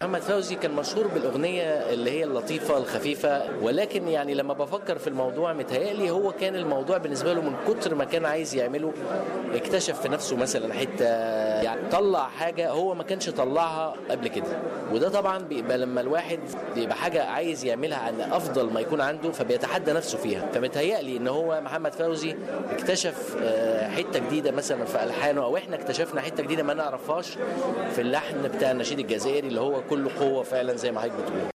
محمد فوزي كان مشهور بالاغنيه اللي هي اللطيفه الخفيفه ولكن يعني لما بفكر في الموضوع متهيألي هو كان الموضوع بالنسبه له من كتر ما كان عايز يعمله اكتشف في نفسه مثلا حته يعني طلع حاجه هو ما كانش طلعها قبل كده وده طبعا بيبقى لما الواحد بيبقى حاجه عايز يعملها عن افضل ما يكون عنده فبيتحدى نفسه فيها فمتهيألي ان هو محمد فوزي اكتشف آه، حته جديده مثلا في الحانه او احنا اكتشفنا حته جديده ما نعرفهاش في اللحن بتاع النشيد الجزائري اللي هو كله قوه فعلا زي ما حضرتك بتقول